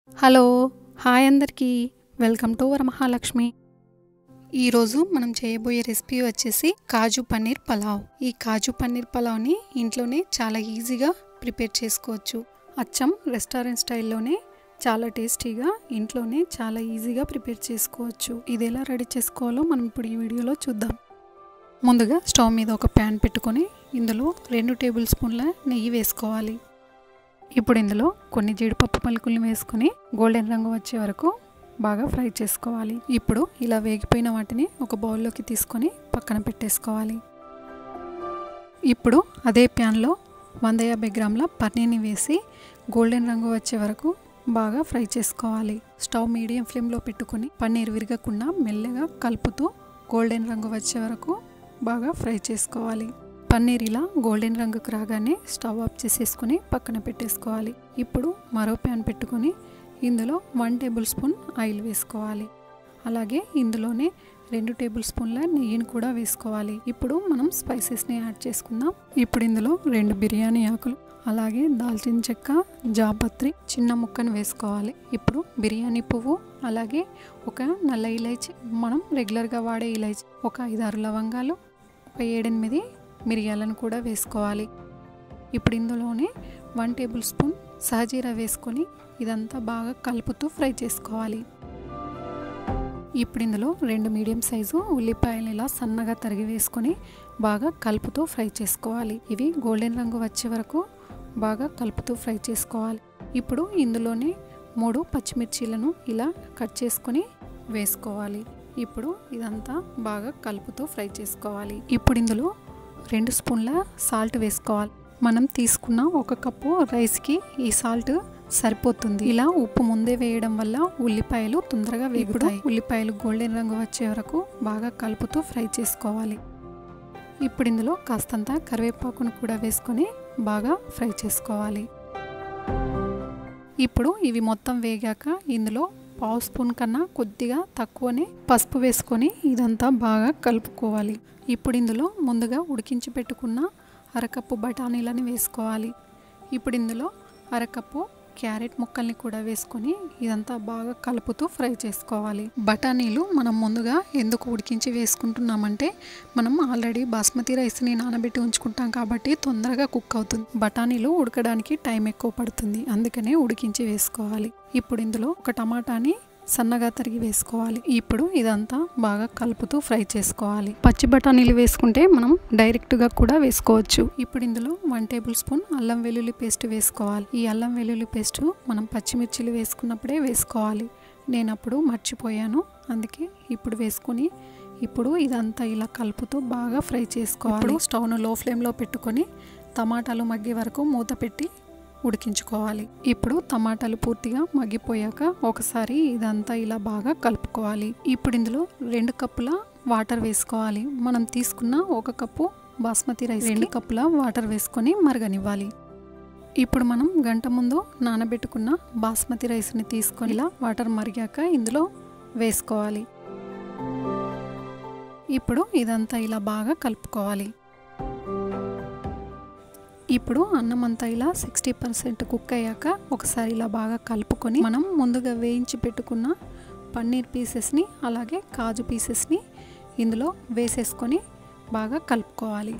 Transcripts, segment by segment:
hello hi అందరికీ welcome to Varamahalakshmi ఈరోజు మనం చేయబోయే రెసిపీ వచ్చేసి కాజు పన్నీర్ పలావ్ ఈ కాజు పన్నీర్ పలావ్ని ఇంట్లోనే చాలా ఈజీగా ప్రిపేర్ చేసుకోవచ్చు అచ్చం రెస్టారెంట్ స్టైల్లోనే చాలా టేస్టీగా ఇంట్లోనే చాలా ఈజీగా ప్రిపేర్ చేసుకోవచ్చు ఇది ఎలా రెడీ చేసుకోవాలో మనం ఇప్పుడు ఈ వీడియోలో చూద్దాం ముందుగా స్టవ్ మీద ఒక ప్యాన్ పెట్టుకొని ఇందులో రెండు టేబుల్ స్పూన్ల నెయ్యి వేసుకోవాలి ఇప్పుడు ఇందులో కొన్ని జీడిపప్పు పలుకుల్ని వేసుకొని గోల్డెన్ రంగు వచ్చే వరకు బాగా ఫ్రై చేసుకోవాలి ఇప్పుడు ఇలా వేగిపోయిన వాటిని ఒక బౌల్లోకి తీసుకొని పక్కన పెట్టేసుకోవాలి ఇప్పుడు అదే ప్యాన్లో వంద యాభై గ్రాముల పన్నీర్ని వేసి గోల్డెన్ రంగు వచ్చే వరకు బాగా ఫ్రై చేసుకోవాలి స్టవ్ మీడియం ఫ్లేమ్లో పెట్టుకొని పన్నీర్ విరగకుండా మెల్లగా కలుపుతూ గోల్డెన్ రంగు వచ్చే వరకు బాగా ఫ్రై చేసుకోవాలి పన్నీర్ ఇలా గోల్డెన్ రంగుకు రాగానే స్టవ్ ఆఫ్ చేసేసుకొని పక్కన పెట్టేసుకోవాలి ఇప్పుడు మరో ప్యాన్ పెట్టుకొని ఇందులో వన్ టేబుల్ స్పూన్ ఆయిల్ వేసుకోవాలి అలాగే ఇందులోనే రెండు టేబుల్ స్పూన్ల నెయ్యిని కూడా వేసుకోవాలి ఇప్పుడు మనం స్పైసెస్ని యాడ్ చేసుకుందాం ఇప్పుడు ఇందులో రెండు బిర్యానీ ఆకులు అలాగే దాల్చిన చెక్క జాపత్రి చిన్న ముక్కను వేసుకోవాలి ఇప్పుడు బిర్యానీ పువ్వు అలాగే ఒక నల్ల ఇలైచి మనం రెగ్యులర్గా వాడే ఇలైచి ఒక ఐదారు లవంగాలు ఒక ఏడెనిమిది మిరియాలను కూడా వేసుకోవాలి ఇప్పుడు ఇందులోనే వన్ టేబుల్ స్పూన్ సహజీరా వేసుకొని ఇదంతా బాగా కలుపుతూ ఫ్రై చేసుకోవాలి ఇప్పుడు ఇందులో రెండు మీడియం సైజు ఉల్లిపాయలు ఇలా సన్నగా తరిగి వేసుకొని బాగా కలుపుతూ ఫ్రై చేసుకోవాలి ఇవి గోల్డెన్ రంగు వచ్చే వరకు బాగా కలుపుతూ ఫ్రై చేసుకోవాలి ఇప్పుడు ఇందులోనే మూడు పచ్చిమిర్చీలను ఇలా కట్ చేసుకొని వేసుకోవాలి ఇప్పుడు ఇదంతా బాగా కలుపుతూ ఫ్రై చేసుకోవాలి ఇప్పుడు ఇందులో రెండు స్పూన్ల సాల్ట్ వేసుకోవాలి మనం తీసుకున్న ఒక కప్పు రైస్కి ఈ సాల్ట్ సరిపోతుంది ఇలా ఉప్పు ముందే వేయడం వల్ల ఉల్లిపాయలు తొందరగా వేగుతాయి ఉల్లిపాయలు గోల్డెన్ రంగు వచ్చే వరకు బాగా కలుపుతూ ఫ్రై చేసుకోవాలి ఇప్పుడు ఇందులో కాస్తంత కరివేపాకును కూడా వేసుకొని బాగా ఫ్రై చేసుకోవాలి ఇప్పుడు ఇవి మొత్తం వేగాక ఇందులో పావు స్పూన్ కన్నా కొద్దిగా తక్కువనే పసుపు వేసుకొని ఇదంతా బాగా కలుపుకోవాలి ఇప్పుడు ఇందులో ముందుగా ఉడికించి పెట్టుకున్న అరకప్పు బఠానీలని వేసుకోవాలి ఇప్పుడు ఇందులో అరకప్పు క్యారెట్ ముక్కల్ని కూడా వేసుకొని ఇదంతా బాగా కలుపుతూ ఫ్రై చేసుకోవాలి బఠానీలు మనం ముందుగా ఎందుకు ఉడికించి వేసుకుంటున్నామంటే మనం ఆల్రెడీ బాస్మతి రైస్ని నానబెట్టి ఉంచుకుంటాం కాబట్టి తొందరగా కుక్ అవుతుంది బఠానీలు ఉడకడానికి టైం ఎక్కువ పడుతుంది అందుకనే ఉడికించి వేసుకోవాలి ఇప్పుడు ఇందులో ఒక టమాటాని సన్నగా తరిగి వేసుకోవాలి ఇప్పుడు ఇదంతా బాగా కలుపుతూ ఫ్రై చేసుకోవాలి పచ్చి బఠానీలు వేసుకుంటే మనం డైరెక్ట్గా కూడా వేసుకోవచ్చు ఇప్పుడు ఇందులో వన్ టేబుల్ స్పూన్ అల్లం వెల్లుల్లి పేస్ట్ వేసుకోవాలి ఈ అల్లం వెల్లుల్లి పేస్ట్ మనం పచ్చిమిర్చిలు వేసుకున్నప్పుడే వేసుకోవాలి నేను అప్పుడు మర్చిపోయాను అందుకే ఇప్పుడు వేసుకొని ఇప్పుడు ఇదంతా ఇలా కలుపుతూ బాగా ఫ్రై చేసుకోవాలి స్టవ్ను లో ఫ్లేమ్లో పెట్టుకొని టమాటాలు మగ్గే వరకు మూత పెట్టి ఉడికించుకోవాలి ఇప్పుడు టమాటాలు పూర్తిగా మగ్గిపోయాక ఒకసారి ఇదంతా ఇలా బాగా కలుపుకోవాలి ఇప్పుడు ఇందులో రెండు కప్పుల వాటర్ వేసుకోవాలి మనం తీసుకున్న ఒక కప్పు బాస్మతి రైస్ రెండు కప్పుల వాటర్ వేసుకొని మరగనివ్వాలి ఇప్పుడు మనం గంట ముందు నానబెట్టుకున్న బాస్మతి రైస్ని తీసుకొని ఇలా వాటర్ మరిగాక ఇందులో వేసుకోవాలి ఇప్పుడు ఇదంతా ఇలా బాగా కలుపుకోవాలి ఇప్పుడు అన్నం అంతా ఇలా సిక్స్టీ పర్సెంట్ కుక్ అయ్యాక ఒకసారి ఇలా బాగా కలుపుకొని మనం ముందుగా వేయించి పెట్టుకున్న పన్నీర్ పీసెస్ని అలాగే కాజు పీసెస్ని ఇందులో వేసేసుకొని బాగా కలుపుకోవాలి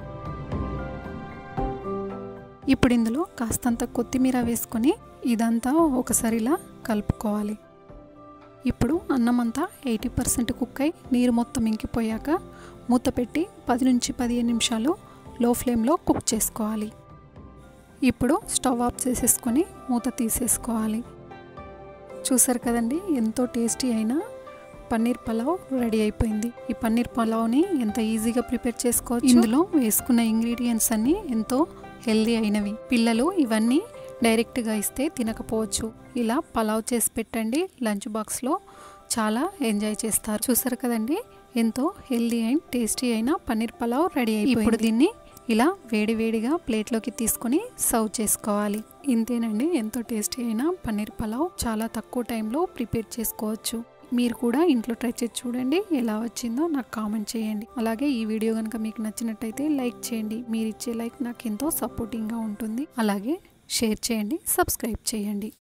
ఇప్పుడు ఇందులో కాస్తంత కొత్తిమీర వేసుకొని ఇదంతా ఒకసారి ఇలా కలుపుకోవాలి ఇప్పుడు అన్నం అంతా ఎయిటీ పర్సెంట్ కుక్ అయి నీరు మొత్తం ఇంకిపోయాక మూత పెట్టి పది నుంచి పదిహేను నిమిషాలు లో ఫ్లేమ్లో కుక్ చేసుకోవాలి ఇప్పుడు స్టవ్ ఆఫ్ చేసేసుకొని మూత తీసేసుకోవాలి చూసారు కదండి ఎంతో టేస్టీ అయిన పన్నీర్ పలావ్ రెడీ అయిపోయింది ఈ పన్నీర్ పలావ్ని ఎంత ఈజీగా ప్రిపేర్ చేసుకోవచ్చు ఇందులో వేసుకున్న ఇంగ్రీడియంట్స్ అన్నీ ఎంతో హెల్దీ అయినవి పిల్లలు ఇవన్నీ డైరెక్ట్గా ఇస్తే తినకపోవచ్చు ఇలా పలావ్ చేసి పెట్టండి లంచ్ బాక్స్లో చాలా ఎంజాయ్ చేస్తారు చూసారు కదండి ఎంతో హెల్దీ అండ్ టేస్టీ అయిన పన్నీర్ పలావ్ రెడీ అయిపోయింది ఇప్పుడు దీన్ని ఇలా వేడివేడిగా ప్లేట్లోకి తీసుకొని సర్వ్ చేసుకోవాలి ఇంతేనండి ఎంతో టేస్టీ అయిన పన్నీర్ పలావ్ చాలా తక్కువ టైంలో ప్రిపేర్ చేసుకోవచ్చు మీరు కూడా ఇంట్లో ట్రై చేసి చూడండి ఎలా వచ్చిందో నాకు కామెంట్ చేయండి అలాగే ఈ వీడియో కనుక మీకు నచ్చినట్టయితే లైక్ చేయండి మీరు ఇచ్చే లైక్ నాకు ఎంతో సపోర్టింగ్గా ఉంటుంది అలాగే షేర్ చేయండి సబ్స్క్రైబ్ చేయండి